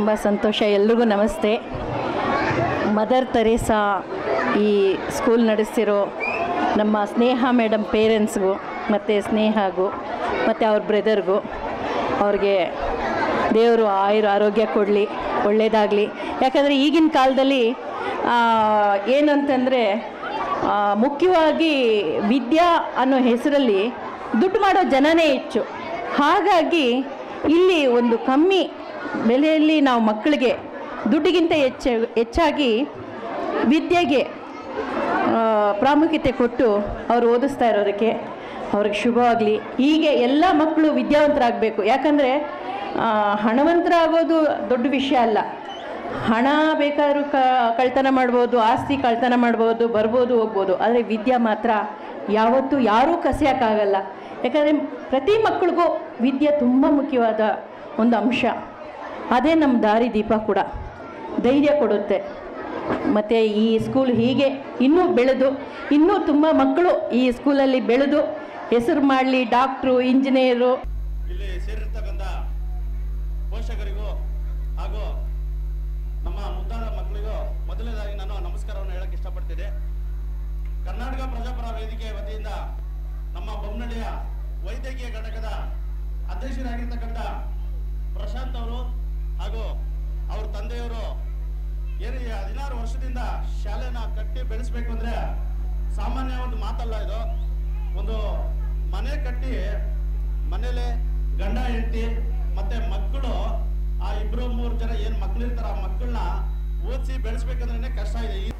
ತುಂಬ ಸಂತೋಷ ಎಲ್ರಿಗೂ ನಮಸ್ತೆ ಮದರ್ ತೆರೇಸಾ ಈ ಸ್ಕೂಲ್ ನಡೆಸ್ತಿರೋ ನಮ್ಮ ಸ್ನೇಹ ಮೇಡಮ್ ಪೇರೆಂಟ್ಸ್ಗೂ ಮತ್ತು ಸ್ನೇಹಗೂ ಮತ್ತು ಅವ್ರ ಬ್ರದರ್ಗೂ ಅವ್ರಿಗೆ ದೇವರು ಆಯುರ ಆರೋಗ್ಯ ಕೊಡಲಿ ಒಳ್ಳೆಯದಾಗಲಿ ಯಾಕಂದರೆ ಈಗಿನ ಕಾಲದಲ್ಲಿ ಆ, ಏನಂತಂದರೆ ಆ, ಮುಖ್ಯವಾಗಿ ವಿದ್ಯಾ ಅನ್ನೋ ಹೆಸರಲ್ಲಿ ದುಡ್ಡು ಮಾಡೋ ಜನನೇ ಹೆಚ್ಚು ಹಾಗಾಗಿ ಇಲ್ಲಿ ಒಂದು ಕಮ್ಮಿ ಬೆಲೆಯಲ್ಲಿ ನಾವು ಮಕ್ಕಳಿಗೆ ದುಡ್ಡಿಗಿಂತ ಹೆಚ್ಚ ಹೆಚ್ಚಾಗಿ ವಿದ್ಯೆಗೆ ಆ, ಪ್ರಾಮುಖ್ಯತೆ ಕೊಟ್ಟು ಅವ್ರು ಓದಿಸ್ತಾ ಇರೋದಕ್ಕೆ ಅವ್ರಿಗೆ ಶುಭವಾಗಲಿ ಹೀಗೆ ಎಲ್ಲ ಮಕ್ಕಳು ವಿದ್ಯಾವಂತರಾಗಬೇಕು ಯಾಕಂದರೆ ಹಣವಂತರಾಗೋದು ದೊಡ್ಡ ವಿಷಯ ಅಲ್ಲ ಹಣ ಬೇಕಾದ್ರೂ ಕ ಕಳ್ತನ ಮಾಡ್ಬೋದು ಆಸ್ತಿ ಕಳ್ತನ ಮಾಡ್ಬೋದು ಬರ್ಬೋದು ಹೋಗ್ಬೋದು ಆದರೆ ವಿದ್ಯೆ ಮಾತ್ರ ಯಾವತ್ತೂ ಯಾರೂ ಕಸಿಯೋಕ್ಕಾಗಲ್ಲ ಯಾಕಂದರೆ ಪ್ರತಿ ಮಕ್ಕಳಿಗೂ ವಿದ್ಯೆ ತುಂಬ ಮುಖ್ಯವಾದ ಒಂದು ಅಂಶ ಅದೇ ನಮ್ಮ ದಾರಿ ದೀಪ ಕೂಡ ಧೈರ್ಯ ಕೊಡುತ್ತೆ ಮತ್ತು ಈ ಸ್ಕೂಲ್ ಹೀಗೆ ಇನ್ನೂ ಬೆಳೆದು ಇನ್ನೂ ತುಂಬ ಮಕ್ಕಳು ಈ ಸ್ಕೂಲಲ್ಲಿ ಬೆಳೆದು ಹೆಸರು ಮಾಡಲಿ ಡಾಕ್ಟ್ರು ಇಂಜಿನಿಯರು ಇಲ್ಲಿ ಸೇರಿರ್ತಕ್ಕಂಥ ಪೋಷಕರಿಗೂ ಹಾಗೂ ನಮ್ಮ ಮುದ್ದಾದ ಮಕ್ಕಳಿಗೂ ಮೊದಲನೇದಾಗಿ ನಾನು ನಮಸ್ಕಾರವನ್ನು ಹೇಳಕ್ಕೆ ಇಷ್ಟಪಡ್ತೀನಿ ಕರ್ನಾಟಕ ಪ್ರಜಾಪರ ವೇದಿಕೆ ವತಿಯಿಂದ ನಮ್ಮ ಬೊಮ್ಮನಹಳ್ಳಿಯ ವೈದ್ಯಕೀಯ ಘಟಕದ ಅಧ್ಯಕ್ಷರಾಗಿರ್ತಕ್ಕಂಥ ಪ್ರಶಾಂತ್ ಅವರು ಹಾಗೂ ಅವ್ರ ತಂದೆಯವರು ಏನು ಈ ಹದಿನಾರು ವರ್ಷದಿಂದ ಶಾಲೆನ ಕಟ್ಟಿ ಬೆಳೆಸ್ಬೇಕು ಅಂದ್ರೆ ಸಾಮಾನ್ಯ ಒಂದು ಮಾತಲ್ಲ ಇದು ಒಂದು ಮನೆ ಕಟ್ಟಿ ಮನೇಲೆ ಗಂಡ ಹೆಂಡತಿ ಮತ್ತೆ ಮಕ್ಕಳು ಆ ಇಬ್ರು ಮೂರು ಜನ ಏನ್ ಮಕ್ಳು ಇರ್ತಾರ ಆ ಮಕ್ಕಳನ್ನ ಓದಿಸಿ ಬೆಳೆಸ್ಬೇಕಂದ್ರೆ ಕಷ್ಟ ಇದೆ ಈ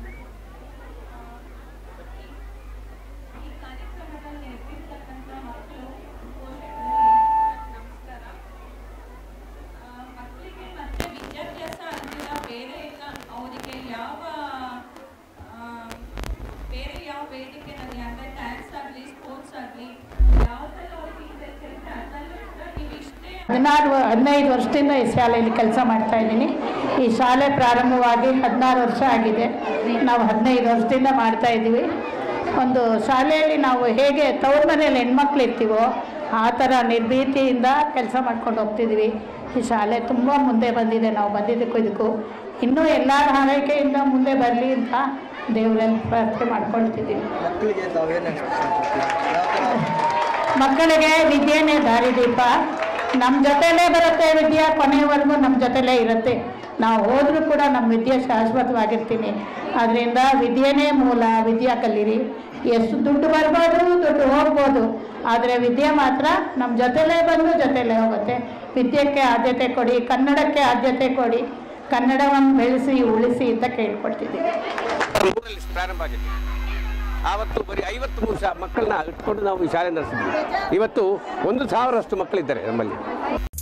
ಈ ಕಾರ್ಯಕ್ರಮದಲ್ಲಿ ನೆರವೇರ್ತಕ್ಕಂಥ ಮಕ್ಕಳು ಪೋಷಕರಿಗೆ ನಮಸ್ಕಾರ ಆ, ಮಕ್ಕಳಿಗೆ ಮತ್ತೆ ವಿದ್ಯಾಭ್ಯಾಸ ಅಂದಿಲ್ಲ ಬೇರೆ ಇಲ್ಲ ಅವರಿಗೆ ಯಾವ ಆ, ಬೇರೆ ಯಾವ ವೇದಿಕೆನಲ್ಲಿ ಅಂದರೆ ಡ್ಯಾನ್ಸ್ ಆಗಲಿ ಸ್ಪೋರ್ಟ್ಸ್ ಆಗಲಿ ಯಾವುದ್ರಲ್ಲಿ ಅವ್ರಿಗೆ ಇಂಟ್ರೆಸ್ಟ್ ಇರುತ್ತೆ ಅದರಲ್ಲೂ ಕೂಡ ನೀವು ಇಷ್ಟೇ ಹದಿನಾರು ಹದಿನೈದು ವರ್ಷದಿಂದ ಈ ಶಾಲೆಯಲ್ಲಿ ಕೆಲಸ ಮಾಡ್ತಾ ಇದ್ದೀನಿ ಈ ಶಾಲೆ ಪ್ರಾರಂಭವಾಗಿ ಹದಿನಾರು ವರ್ಷ ಆಗಿದೆ ನಾವು ಹದಿನೈದು ವರ್ಷದಿಂದ ಮಾಡ್ತಾ ಇದ್ದೀವಿ ಒಂದು ಶಾಲೆಯಲ್ಲಿ ನಾವು ಹೇಗೆ ತವ್ರ ಮನೇಲಿ ಹೆಣ್ಮಕ್ಳು ಇರ್ತೀವೋ ಆ ಥರ ನಿರ್ಭೀತಿಯಿಂದ ಕೆಲಸ ಮಾಡ್ಕೊಂಡು ಹೋಗ್ತಿದ್ವಿ ಈ ಶಾಲೆ ತುಂಬ ಮುಂದೆ ಬಂದಿದೆ ನಾವು ಬಂದಿದ್ದಕ್ಕೂ ಇದಕ್ಕೂ ಇನ್ನೂ ಎಲ್ಲರ ಆರೈಕೆಯಿಂದ ಮುಂದೆ ಬರಲಿ ಅಂತ ದೇವರಲ್ಲಿ ಪ್ರಾರ್ಥನೆ ಮಾಡ್ಕೊಳ್ತಿದ್ದೀವಿ ಮಕ್ಕಳಿಗೆ ತಾವೇನು ಮಕ್ಕಳಿಗೆ ವಿದ್ಯೆನೇ ದಾರಿದೀಪ ನಮ್ಮ ಜೊತೆಲೇ ಬರುತ್ತೆ ವಿದ್ಯೆ ಕೊನೆಯವರೆಗೂ ನಮ್ಮ ಜೊತೆಲೇ ಇರುತ್ತೆ ನಾವು ಹೋದರೂ ಕೂಡ ನಮ್ಮ ವಿದ್ಯೆ ಶಾಶ್ವತವಾಗಿರ್ತೀನಿ ಅದರಿಂದ ವಿದ್ಯೆನೇ ಮೂಲ ವಿದ್ಯೆ ಕಲೀರಿ ಎಷ್ಟು ದುಡ್ಡು ಬರ್ಬೋದು ದುಡ್ಡು ಹೋಗ್ಬೋದು ಆದರೆ ವಿದ್ಯೆ ಮಾತ್ರ ನಮ್ಮ ಜೊತೆಲೇ ಬಂದು ಜೊತೆಲೇ ಹೋಗುತ್ತೆ ವಿದ್ಯೆಗೆ ಆದ್ಯತೆ ಕೊಡಿ ಕನ್ನಡಕ್ಕೆ ಆದ್ಯತೆ ಕೊಡಿ ಕನ್ನಡವನ್ನು ಬೆಳೆಸಿ ಉಳಿಸಿ ಅಂತ ಕೇಳ್ಕೊಡ್ತಿದ್ದೀನಿ ಮೂರಲ್ಲಿ ಪ್ರಾರಂಭ ಆಗಿದೆ ಆವತ್ತು ಬರೀ ಐವತ್ತು ಮೂರು ಸಾ ಮಕ್ಕಳನ್ನ ಇಟ್ಕೊಂಡು ನಾವು ಈ ಶಾಲೆ ನಡೆಸಿದ್ವಿ ಇವತ್ತು ಒಂದು ಸಾವಿರಷ್ಟು ಮಕ್ಕಳಿದ್ದಾರೆ ನಮ್ಮಲ್ಲಿ